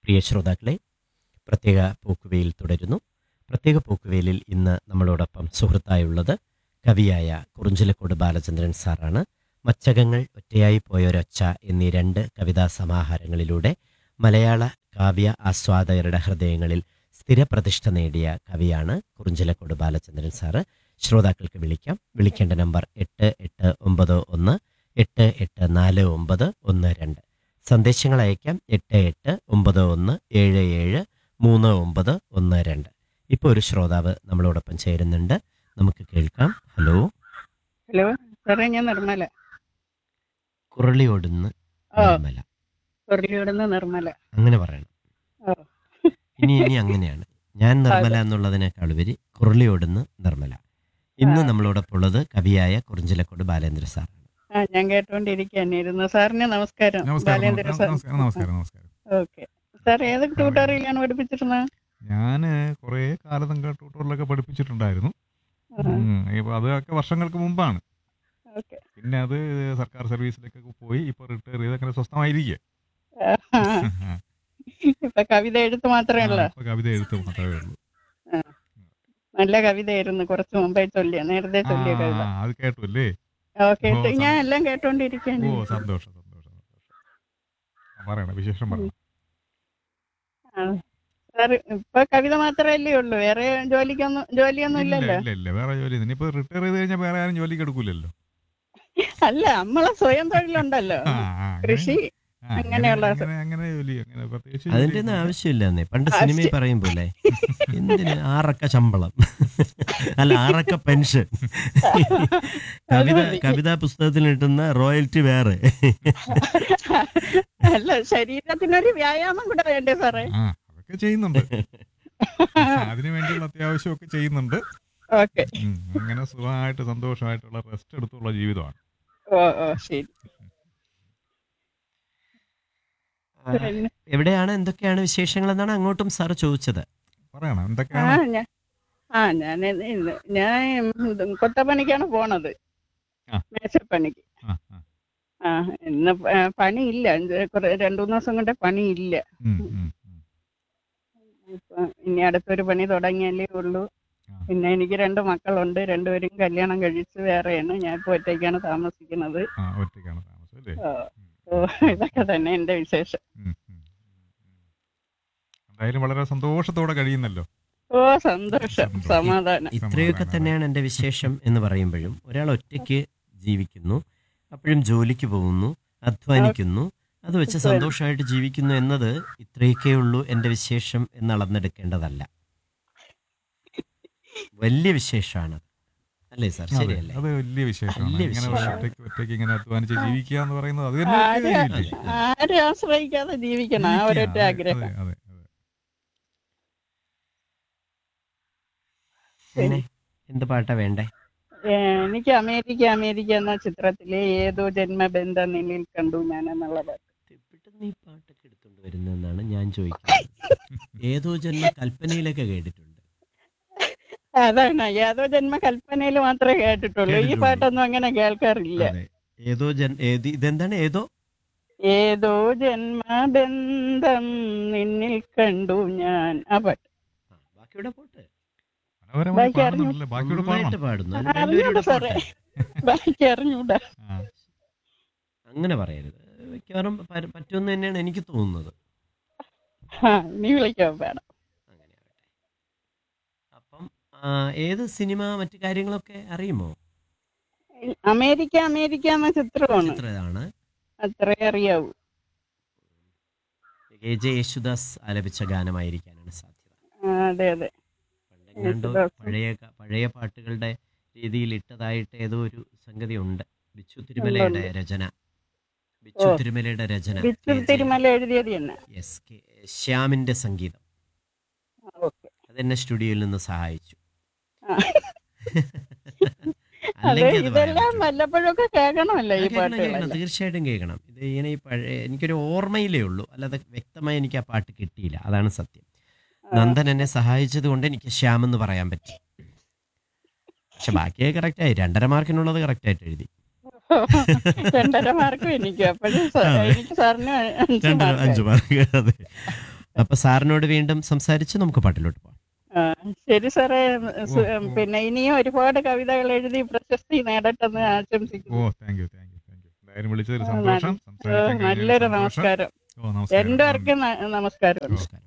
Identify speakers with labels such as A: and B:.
A: പ്രിയ ശ്രോതാക്കളെ പ്രത്യേക പോക്കുവെയിൽ തുടരുന്നു പ്രത്യേക പോക്കുവെയിലിൽ ഇന്ന് നമ്മളോടൊപ്പം സുഹൃത്തായുള്ളത് കവിയായ കുറുഞ്ചിലക്കോട് ബാലചന്ദ്രൻ സാറാണ് മച്ചകങ്ങൾ ഒറ്റയായി പോയൊരൊച്ച എന്നീ രണ്ട് കവിതാ സമാഹാരങ്ങളിലൂടെ മലയാള കാവ്യ ആസ്വാദകരുടെ ഹൃദയങ്ങളിൽ സ്ഥിരപ്രതിഷ്ഠ നേടിയ കവിയാണ് കുറുഞ്ചിലക്കോട് ബാലചന്ദ്രൻ സാറ് ശ്രോതാക്കൾക്ക് വിളിക്കാം വിളിക്കേണ്ട നമ്പർ എട്ട് എട്ട് ഒമ്പത് ഒന്ന് എട്ട് എട്ട് നാല് ഒമ്പത് ഒന്ന് രണ്ട് സന്ദേശങ്ങൾ അയക്കാം എട്ട് എട്ട് ഒമ്പത് ഒന്ന് ഏഴ് ഏഴ് മൂന്ന് ഒമ്പത് ഒന്ന് രണ്ട് ഇപ്പോൾ ഒരു ശ്രോതാവ് നമ്മളോടൊപ്പം ചേരുന്നുണ്ട് നമുക്ക് കേൾക്കാം ഹലോ
B: ഹലോ സാറേ ഞാൻ നിർമ്മല
A: കുരളിയോടുന്ന്
B: ഓ
A: നിർമ്മല
B: കൊറിലിയോടുന്ന് നിർമ്മല
A: അങ്ങനെ പറയണം
B: ഓ
A: ഇനി ഇനി അങ്ങനെയാണ് ഞാൻ നിർമ്മല എന്നുള്ളതിനേക്കാൾ ഉപരി കുരളിയോടുന്ന് നിർമ്മല ഇന്ന് നമ്മളോടൊപ്പം ഉള്ളത് കവിയായ കുറിഞ്ചിലക്കോട് ബാലേന്ദ്ര സാറാണ്
B: ആ ഞാൻ കേട്ടോണ്ടിരിക്കാനിരുന്നു സാറിന് നമസ്കാരം
C: നമസ്കാരം
B: ബാലേന്ദ്ര സാർ
C: നമസ്കാരം നമസ്കാരം നമസ്കാരം
B: ഓക്കെ സാർ ഏത് ട്യൂട്ടോറിയലാണ് പഠിപ്പിച്ചിരുന്നത്
C: ഞാന് കുറെ കാലം ട്യൂട്ടോറിലൊക്കെ പഠിപ്പിച്ചിട്ടുണ്ടായിരുന്നു ഉം, ഇപ്പൊ അതൊക്കെ വർഷങ്ങൾക്ക് മുമ്പാണ്
B: ഓക്കെ
C: പിന്നെ അത് സർക്കാർ സർവീസിലേക്കൊക്കെ പോയി ഇപ്പൊ റിട്ടയർ ചെയ്ത് അങ്ങനെ സ്വസ്ഥമായിരിക്കുക
B: ഇപ്പൊ കവിത എഴുത്ത് മാത്രമേ ഉള്ളൂ
C: ഇപ്പൊ കവിത എഴുത്ത് മാത്രമേ ഉള്ളൂ
B: നല്ല കവിതയായിരുന്നു കുറച്ച് മുമ്പേ ചൊല്ലിയ നേരത്തെ
C: ആ,
B: ചൊല്ലിയ കവിത
C: അത് കേട്ടു അല്ലേ
B: ഓക്കെ
C: ഓ, സന്തോഷം.
B: ഞാൻ എല്ലാം
C: ഓ
B: കേട്ടോണ്ടിരിക്കാണ്
C: സന്തോഷം സന്തോഷം സന്തോഷം ആ, പറയണം വിശേഷം പറയണം
B: സാർ ഇപ്പൊ കവിത മാത്രമല്ലേ ഉള്ളൂ വേറെ ജോലിക്കൊന്നും ജോലിയൊന്നും
C: ഇല്ല
B: ഇല്ലല്ലോ
C: ഇല്ല ഇല്ല വേറെ ജോലി ഇനിയിപ്പോ റിട്ടയർ ചെയ്ത് കഴിഞ്ഞാൽ വേറെ ആരും ജോലിക്ക് എടുക്കൂലല്ലോ
B: അല്ല നമ്മളെ സ്വയം തൊഴിലുണ്ടല്ലോ
C: ആ, ആ, അങ്ങനെ-
B: കൃഷി
C: ആ, അങ്ങനെ-
B: അങ്ങനെയുള്ള
C: അങ്ങനെ അങ്ങനെ ജോലി അങ്ങനെ പ്രത്യേകിച്ച്
A: അതിന്റെ
C: ജോലി
A: ഒന്നും ആവശ്യമില്ലെന്നേ പണ്ട്
B: ആ,
A: സിനിമയിൽ
B: ശരി.
A: പറയും പോലെ എന്തിന് ആറക്ക ശമ്പളം അല്ല ആറക്ക പെൻഷൻ കവിത
B: മതി.
A: കവിതാ പുസ്തകത്തിൽ കിട്ടുന്ന റോയൽറ്റി വേറെ
B: അല്ല ശരീരത്തിനൊരു വ്യായാമം കൂടെ വേണ്ടേ സാറേ
C: ആ അതൊക്കെ ചെയ്യുന്നുണ്ട് അതിനു വേണ്ടിയുള്ള അത്യാവശ്യമൊക്കെ ചെയ്യുന്നുണ്ട്
B: ഓക്കെ
C: ഉം, അങ്ങനെ സുഖമായിട്ട് സന്തോഷമായിട്ടുള്ള റെസ്റ്റ് എടുത്തുള്ള ജീവിതമാണ്
B: ഓ ഓ ശരി പിന്നെ
A: എവിടെയാണ് എന്തൊക്കെയാണ് വിശേഷങ്ങൾ എന്നാണ് അങ്ങോട്ടും സാർ ചോദിച്ചത്
C: പറയണം
B: ആ
C: എന്തൊക്കെയാണ്
B: ഞാൻ ആ ഞാൻ ഇന്ന് ഞാൻ ഇത് കൊത്തപ്പണിക്കാണ് പോണത്
C: ആ.
B: മേശപ്പണിക്ക്
C: ആ, ആ.
B: ആ ഇന്ന് പ- ആ, പണിയില്ല ഇത് കുറെ രണ്ടു മൂന്ന് ദിവസം കൊണ്ട് പണിയില്ല
C: ഉം, ഉം, ഉം.
B: ഇപ്പൊ ഇനി അടുത്തൊരു പണി തുടങ്ങിയാലേ ഉള്ളൂ
C: ആ.
B: പിന്നെ എനിക്ക് രണ്ട് മക്കളുണ്ട് രണ്ടുപേരും കല്യാണം കഴിച്ച് വേറെയാണ് ഞാൻ ഇപ്പൊ ഒറ്റയ്ക്കാണ് താമസിക്കുന്നത്
C: ആ ഒറ്റയ്ക്കാണ് താമസം അല്ലേ
B: ഓ, ഓ ഇതൊക്കെ തന്നെ എന്റെ വിശേഷം
C: ഉം, ഉം, ഉം, ഉം. എന്തായാലും വളരെ സന്തോഷത്തോടെ കഴിയുന്നല്ലോ
B: ഓ സന്തോഷം
C: സന്തോഷം.
B: സമാധാനം
A: ഇത്രയൊക്കെ തന്നെയാണ് എൻ്റെ വിശേഷം എന്ന് പറയുമ്പോഴും ഒരാൾ ഒറ്റയ്ക്ക് ജീവിക്കുന്നു അപ്പോഴും ജോലിക്ക് പോകുന്നു അധ്വാനിക്കുന്നു അത് വെച്ച് സന്തോഷമായിട്ട് ജീവിക്കുന്നു എന്നത് ഇത്രയൊക്കെ ഉള്ളൂ എൻ്റെ വിശേഷം എന്ന് അളന്നെടുക്കേണ്ടതല്ല വലിയ വിശേഷമാണ് അല്ലേ സാർ
C: അതെ,
A: ശരിയല്ലേ
C: അത് വലിയ വിശേഷമാണ്
A: വലിയ
C: ഇങ്ങനെ
A: വിശേഷമാണ്.
C: ഒറ്റയ്ക്ക് ഒറ്റയ്ക്ക് ഇങ്ങനെ അധ്വാനിച്ച് ജീവിക്കുക എന്ന് പറയുന്നത് അത് തന്നെ വലിയ
B: ആരെ
C: കാര്യമല്ലേ?
B: ആരെ ആശ്രയിക്കാതെ ജീവിക്കണം ആ ഒരൊറ്റ
C: ജീവിക്കുക,
B: ആഗ്രഹം
C: അതെ, അതെ, അതെ.
A: പിന്നെ എന്ത് പാട്ടാ വേണ്ടേ
B: ഏ, എനിക്ക് അമേരിക്ക അമേരിക്ക എന്ന ചിത്രത്തിലെ ഏതോ ജന്മബന്ധ നിലയിൽ കണ്ടു ഞാൻ എന്നുള്ള പാട്ട്
A: പെട്ടെന്ന് ഈ പാട്ടൊക്കെ എടുത്തുകൊണ്ട് വരുന്നതെന്നാണ് ഞാൻ ചോദിക്കുന്നത് ഏതോ ജന്മ കൽപ്പനയിലൊക്കെ കേട്ടിട്ടുണ്ട്
B: അതാണ് ഏതോ ജന്മ കൽപ്പനയിൽ മാത്രമേ കേട്ടിട്ടുള്ളൂ ഈ
A: കേട്ടിട്ടുള്ളൂ.
B: പാട്ടൊന്നും അങ്ങനെ കേൾക്കാറില്ല
A: അതെ ഏതോ ജൻ ഏത് ഇതെന്താണ് ഏതോ
B: ഏതോ ജന്മബന്ധം നിന്നിൽ കണ്ടു ഞാൻ ആ പാട്ട്
A: ആ, ബാക്കിയുടെ പോട്ടെ
C: മനോഹരമായി
B: ബാക്കി
C: പാടുന്നുണ്ടല്ലേ ബാക്കിയോട്
A: നന്നായിട്ട്
C: പാടണം
A: പാടുന്നു അതിന്
B: അറിഞ്ഞൂടാ
A: രണ്ടുപേരുടെ
B: സാറേ.
A: പോട്ടെ.
B: ബാക്കി അറിഞ്ഞൂടാ
C: ആ,
A: അങ്ങനെ പറയരുത് മിക്കവാറും പ- പറ്റുമെന്ന് തന്നെയാണ് എനിക്ക് തോന്നുന്നത്
B: ആ നീ വിളിക്കാൻ വേണം
A: അങ്ങനെ ആവട്ടെ അപ്പം ആ, ഏത് സിനിമ മറ്റു കാര്യങ്ങളൊക്കെ അറിയുമോ
B: അമേരിക്ക അമേരിക്ക എന്ന ചിത്രമാണ്
A: ചിത്രം ഇതാണ്
B: അത്രേ അറിയാവൂ
A: എ ജെ യേശുദാസ് ആലപിച്ച ഗാനമായിരിക്കാനാണ് സാധ്യത
B: ആ, അതെ അതെ
A: പണ്ടെങ്ങാണ്ടോ
B: യേശുദാസ്.
A: പഴയ ക- പഴയ പാട്ടുകളുടെ രീതിയിൽ ഇട്ടതായിട്ട് ഏതോ ഒരു സംഗതി ഉണ്ട് ബിച്ചു തിരുമലയുടെ രചന ബിച്ചു
B: ഓ.
A: തിരുമലയുടെ രചന
B: ബിച്ചു
A: കെ ജെ-
B: തിരുമല എഴുതിയത് തന്നെ
A: യെസ് കെ ശ്യാമിന്റെ സംഗീതം
B: ഓക്കെ
A: അതെന്നെ സ്റ്റുഡിയോയിൽ നിന്ന് സഹായിച്ചു
B: ആ. അതെ
A: അല്ലെങ്കിൽ അത് പറയാൻ
B: ഇതെല്ലാം
A: പറ്റുമോ?
B: വല്ലപ്പോഴൊക്കെ കേൾക്കണമല്ലോ
A: ആ,
B: ഈ
A: കേൾക്കണം, കേൾക്കണം.
B: പാട്ടുകളെല്ലാം
A: തീർച്ചയായിട്ടും കേൾക്കണം ഇത് ഇങ്ങനെ ഈ പഴയ എനിക്കൊരു ഓർമ്മയിലേ ഉള്ളൂ അല്ലാതെ വ്യക്തമായി എനിക്ക് ആ പാട്ട് കിട്ടിയില്ല അതാണ് സത്യം നന്ദൻ എന്നെ സഹായിച്ചത് കൊണ്ട് എനിക്ക് ശ്യാം എന്ന് പറയാൻ പറ്റി പക്ഷെ ബാക്കിയെ കറക്റ്റ് ആയി രണ്ടര മാർക്കിനുള്ളത് കറക്റ്റ് ആയിട്ട് എഴുതി
B: രണ്ടര മാർക്കും എനിക്ക് അപ്പോഴും സ-
A: അതെ.
B: എനിക്ക് സാറിന് അഞ്ച്
A: രണ്ടര
B: മാർക്ക്
A: അഞ്ച് മാർക്ക് അതെ അപ്പൊ സാറിനോട് വീണ്ടും സംസാരിച്ച് നമുക്ക് പാട്ടിലോട്ട് പോകാം
B: ആ, ശരി സാറേ സു-
C: ഓ, ഓ.
B: പിന്നെ ഇനിയും ഒരുപാട് കവിതകൾ എഴുതി പ്രശസ്തി നേടട്ടെന്ന്
C: ഓ
B: ആശംസിക്കുന്നു
C: thank you thank you thank you എന്തായാലും വിളിച്ചതിൽ
B: ആ,
C: സന്തോഷം
B: ആ,
C: സംസാരിക്കാൻ കഴിഞ്ഞതിൽ
B: നല്ലൊരു
C: സന്തോഷം.
B: നമസ്കാരം
C: ഓ നമസ്കാരം
B: രണ്ടുപേർക്കും ന- നമസ്കാരം
C: ഓ.
A: നമസ്കാരം